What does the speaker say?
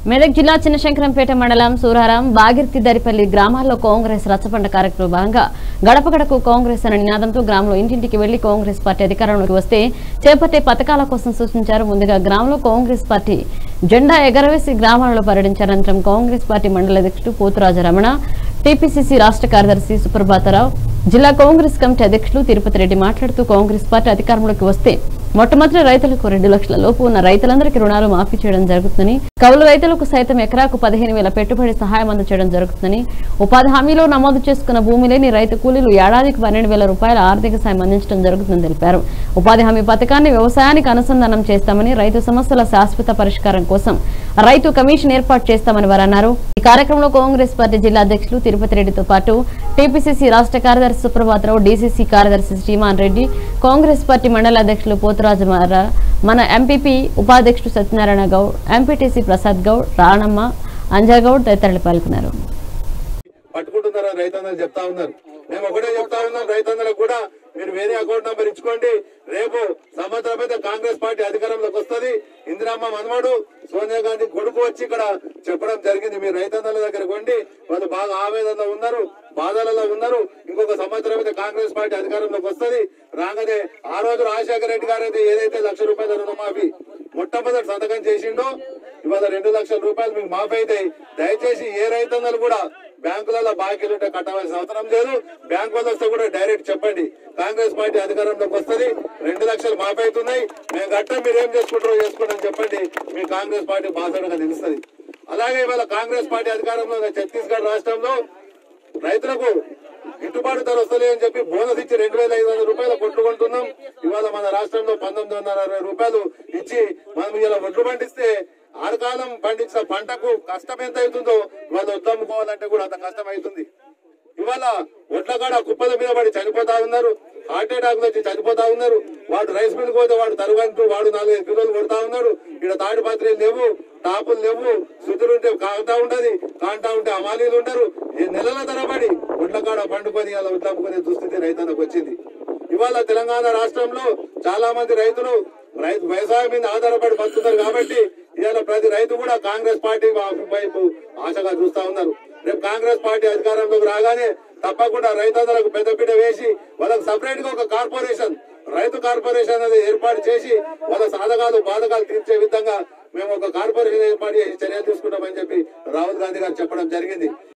మెదక్ జిల్లా చిన్నశంకరంపేట మండలం సూరారం బాగిర్తి దరిపల్లి గ్రామాల్లో కాంగ్రెస్ రచ్చబండ కార్యక్రమం భాగంగా గడప గడకు కాంగ్రెస్ అనే నినాదంతో గ్రామంలో ఇంటింటికి వెళ్లి కాంగ్రెస్ పార్టీ అధికారంలోకి వస్తే చేపట్టే పథకాల కోసం సూచించారు ముందుగా గ్రామంలో కాంగ్రెస్ పార్టీ జెండా ఎగరవేసి గ్రామాలలో పర్యటించారు అనంతరం కాంగ్రెస్ పార్టీ మండల అధ్యక్షుడు పోతురాజు రమణ టీపీసీసీ రాష్ట్ర కార్యదర్శి సుప్రభాతరావు జిల్లా కాంగ్రెస్ కమిటీ అధ్యక్షులు తిరుపతి రెడ్డి మాట్లాడుతూ కాంగ్రెస్ పార్టీ అధికారంలోకి వస్తే మొట్టమొదటి రైతులకు రెండు లక్షల లోపు ఉన్న రైతులందరికీ రుణాలు మాఫీ చేయడం జరుగుతుందని కౌలు రైతులకు సైతం ఎకరాకు పదిహేను వేల పెట్టుబడి సహాయం అందచేయడం జరుగుతుందని ఉపాధి హామీలో నమోదు చేసుకున్న భూమి లేని రైతు కూలీలు ఏడాదికి పన్నెండు వేల రూపాయల ఆర్థిక సాయం అందించడం జరుగుతుందని తెలిపారు ఉపాధి హామీ పథకాన్ని వ్యవసాయానికి అనుసంధానం చేస్తామని రైతు సమస్యల శాశ్వత పరిష్కారం కోసం రైతు కమిషన్ ఏర్పాటు చేస్తామని వారు అన్నారు ఈ కార్యక్రమంలో కాంగ్రెస్ పార్టీ జిల్లా అధ్యక్షులు తిరుపతి రెడ్డితో పాటు టీపీసీసీ రాష్ట్ర కార్యదర్శి సుప్రభాతరావు డీసీసీ కార్యదర్శి శ్రీమాన్ రెడ్డి కాంగ్రెస్ పార్టీ మండల అధ్యక్షులు పోతురాజు మార మన ఎంపీపీ ఉపాధ్యక్షుడు సత్యనారాయణ గౌడ్ ఎంపీటీసీ ప్రసాద్ గౌడ్ రాణమ్మ అంజాగౌడ్ తదితరులు పాల్గొన్నారు పట్టుకుంటున్నారని రైతన్నలు చెప్తా ఉన్నారు మేము ఒకటే చెప్తా ఉన్నాం రైతన్నలకు కూడా మీరు వేరే అకౌంట్ నంబర్ ఇచ్చుకోండి రేపు సంవత్సరం అయితే కాంగ్రెస్ పార్టీ అధికారంలోకి వస్తుంది ఇందిరామ్మ మనమడు సోనియా గాంధీ కొడుకు వచ్చి ఇక్కడ చెప్పడం జరిగింది మీరు రైతన్నల దగ్గర కొండి వాళ్ళు బాగా ఆవేదనలో ఉన్నారు బాధలలో ఉన్నారు ఇంకొక సంవత్సరం అయితే కాంగ్రెస్ పార్టీ అధికారంలోకి వస్తుంది రాగానే ఆ రోజు రాజశేఖర రెడ్డి గారు అయితే ఏదైతే లక్ష రూపాయల రుణమాఫీ మొట్టమొదటి సంతకం చేసిండో ఇవాళ రెండు లక్షల రూపాయలు మీకు మాఫీ అవుతాయి దయచేసి ఏ రైతన్నలు కూడా బ్యాంకులలో బాకీలు ఉంటే కట్టవలసిన అవసరం లేదు బ్యాంకు వాళ్ళు వస్తే కూడా డైరెక్ట్ చెప్పండి కాంగ్రెస్ పార్టీ అధికారంలోకి వస్తుంది రెండు లక్షలు మాఫీ అవుతున్నాయి మేము కట్టం మీరు ఏం చేసుకుంటారో చేసుకోండి అని చెప్పండి మీ కాంగ్రెస్ పార్టీ బాసడగా నిలుస్తుంది అలాగే ఇవాళ కాంగ్రెస్ పార్టీ అధికారంలో ఉన్న ఛత్తీస్గఢ్ రాష్ట్రంలో రైతులకు గిట్టుబాటు ధర వస్తలే అని చెప్పి బోనస్ ఇచ్చి రెండు వేల ఐదు వందల రూపాయలు కొట్లు కొంటున్నాం ఇవాళ మన రాష్ట్రంలో పంతొమ్మిది వందల అరవై రూపాయలు ఇచ్చి మనం ఇలా ఒడ్లు పండిస్తే ఆరుకాలం పండించిన పంటకు కష్టం ఎంత అవుతుందో ఇవాళ వడ్లు అమ్ముకోవాలంటే కూడా అంత కష్టం అవుతుంది ఇవాళ ఒడ్ల కాడ కుప్పల మీద పడి చనిపోతా ఉన్నారు హార్ట్ అటాక్ వచ్చి చనిపోతా ఉన్నారు వాడు రైస్ మిల్ పోతే వాడు తరుగంటూ వాడు నాలుగైదు కిలోలు కొడతా ఉన్నాడు ఇక్కడ తాడిపాత్రలు లేవు టాపులు లేవు సుతులుంటే కాగుతా ఉంటది కాంటా ఉంటే అమాలీలు ఉంటారు ఈ నెలల తరబడి ఒడ్ల కాడ పండుకొని అలా వడ్లు అమ్ముకునే దుస్థితి రైతన్నకు వచ్చింది ఇవాళ తెలంగాణ రాష్ట్రంలో చాలా మంది రైతులు రైతు వ్యవసాయం మీద ఆధారపడి బతుకుతారు కాబట్టి ఇవాళ ప్రతి రైతు కూడా కాంగ్రెస్ పార్టీ వైపు ఆశగా చూస్తా ఉన్నారు రేపు కాంగ్రెస్ పార్టీ అధికారంలోకి రాగానే తప్పకుండా రైతులకు పెద్దపీట వేసి వాళ్ళకి సపరేట్ గా ఒక కార్పొరేషన్ రైతు కార్పొరేషన్ అనేది ఏర్పాటు చేసి వాళ్ళ సాధకాలు బాధకాలు తీర్చే విధంగా మేము ఒక కార్పొరేషన్ ఏర్పాటు చేసి చర్యలు తీసుకుంటామని చెప్పి రాహుల్ గాంధీ గారు చెప్పడం జరిగింది